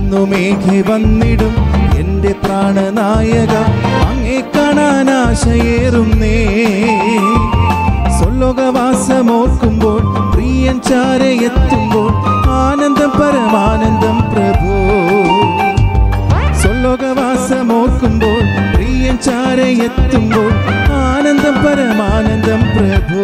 എന്നുമേഘെ വന്നിടും എന്റെ പ്രാണനായക അങ്ങേ കാണാൻ ആശയേറുന്നേ സ്വലോകവാസമോർക്കുമ്പോൾ പ്രിയൻ ചാരയെത്തുമ്പോൾ ആനന്ദം പരമാനന്ദം പ്രഭു സ്വലോകവാസമോർക്കുമ്പോൾ പ്രിയൻ ചാരയെത്തുമ്പോൾ ആനന്ദം പരമാനന്ദം പ്രഭു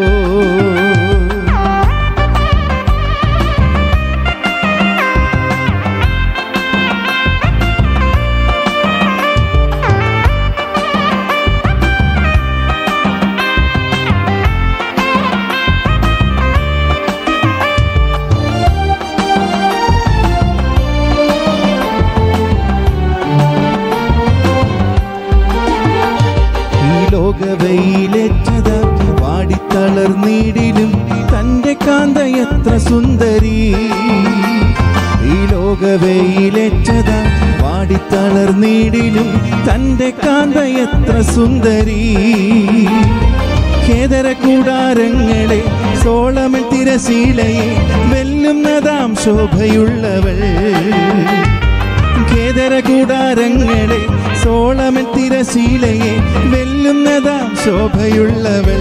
ഈ ലോകവയിലേറ്റത വാടിത്തളർന്നീടിലും തന്റെ കാന്ത എത്ര സുന്ദരി ഈ ലോകവയിലേറ്റത വാടിത്തളർന്നീടിലും തന്റെ കാന്ത എത്ര സുന്ദരി ഖേദര കൂടാരങ്ങളെ സോളമൻ തിരശീലയെ വെല്ലുന്നതാം ശോഭയുള്ളവൾ ഖേദര കൂടാരങ്ങളെ സോളമൻ തിരശീലയെ വെല്ലുന്നതാം ശോഭയുള്ളവൾ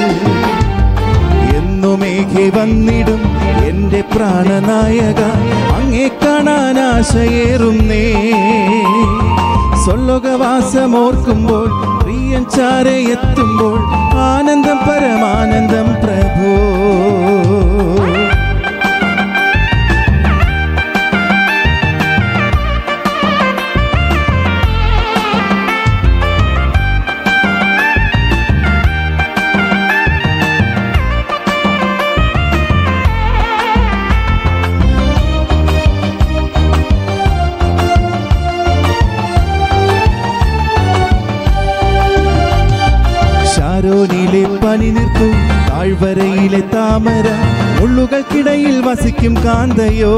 എന്നുമേഘെ വന്നിടും എന്റെ പ്രാണനായക അങ്ങേ കാണാൻ ആശയേറുന്നേ സ്വലോകവാസമോർക്കുമ്പോൾ പ്രിയൻ ചാരെ എത്തുമ്പോൾ ആനന്ദം പരമാനന്ദം പ്രഭോ ഷാരോനിലെ പനി നിർത്തു താഴ്വരയിലെ താമര മുള്ളുകൾക്കിടയിൽ വസിക്കും കാന്തയോ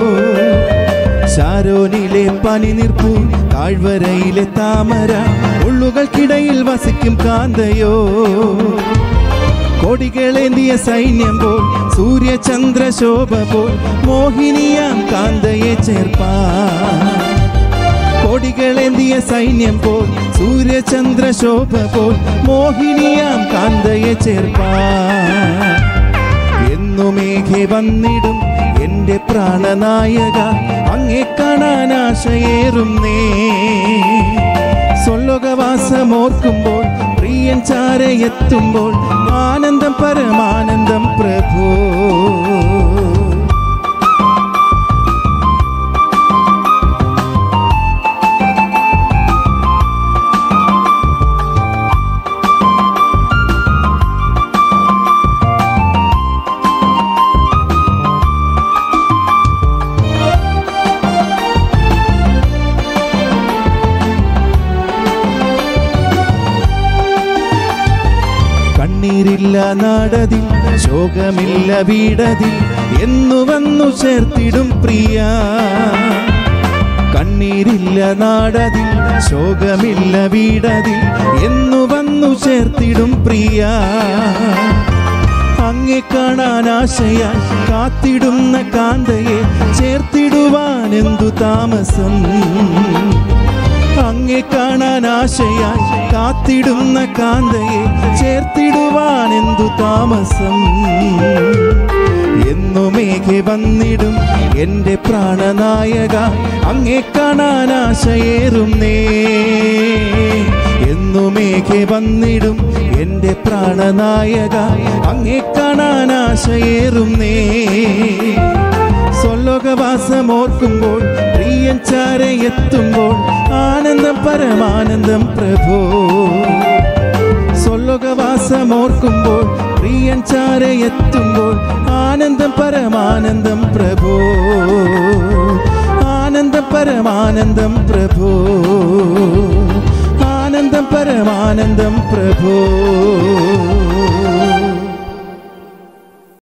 ഷാരോനിലെ പനി നിർപ്പു താഴ്വരയിലെ താമര മുള്ളുകൾക്കിടയിൽ വസിക്കും കാന്തയോ കൊടികളേന്തിയ സൈന്യം പോൽ സൂര്യചന്ദ്ര ശോഭ പോൽ മോഹിനിയാം കാന്തയെ ചേർപ്പാൻ കൊടികളേന്തിയ സൈന്യം പോൽ സൂര്യചന്ദ്ര ശോഭ പോൽ മോഹിനിയാം കാന്തയെ ചേർപ്പാൻ എന്നുമേഘെ വന്നിടും എന്റെ പ്രാണനായക അങ്ങേ കാണാൻ ആശയേറുന്നേ സ്വലോകവാസമോർക്കുമ്പോൾ പ്രിയൻ ചാരയെത്തുമ്പോൾ ആനന്ദം പരമാനന്ദം പ്രഭു കണ്ണീരില്ല നാടതിൽ ശോകമില്ല വീടതിൽ എന്നു വന്നു ചേർത്തിടും പ്രിയ കണ്ണീരില്ല നാടതിൽ ശോകമില്ല വീടതിൽ എന്നു വന്നു ചേർത്തിടും പ്രിയ അങ്ങെ കാണാൻ ആശയാൽ കാത്തിടുന്ന കാന്തയെ ചേർത്തിടുവാൻ എന്തു താമസം അങ്ങെ കാണാൻ ആശയായി കാത്തിടുന്ന കാന്തയെ ചേർത്തിടുവാൻ എന്തു താമസം എന്നുമേഘെ വന്നിടും എന്റെ പ്രാണനായക അങ്ങെ കാണാൻ ആശയേറുന്നേ എന്നുമേഘെ വന്നിടും എന്റെ പ്രാണനായക അങ്ങെ കാണാൻ ആശയേറുന്നേ സ്വലോകവാസമോർക്കുമ്പോൾ പ്രിയൻ ചാരയെത്തുമ്പോൾ ആനന്ദം പരമാനന്ദം പ്രഭോ സ്വലോകവാസമോർക്കുമ്പോൾ പ്രിയൻ ചാരയെത്തുമ്പോൾ ആനന്ദം പരമാനന്ദം പ്രഭോ ആനന്ദം പരമാനന്ദം പ്രഭോ ആനന്ദം പരമാനന്ദം പ്രഭോ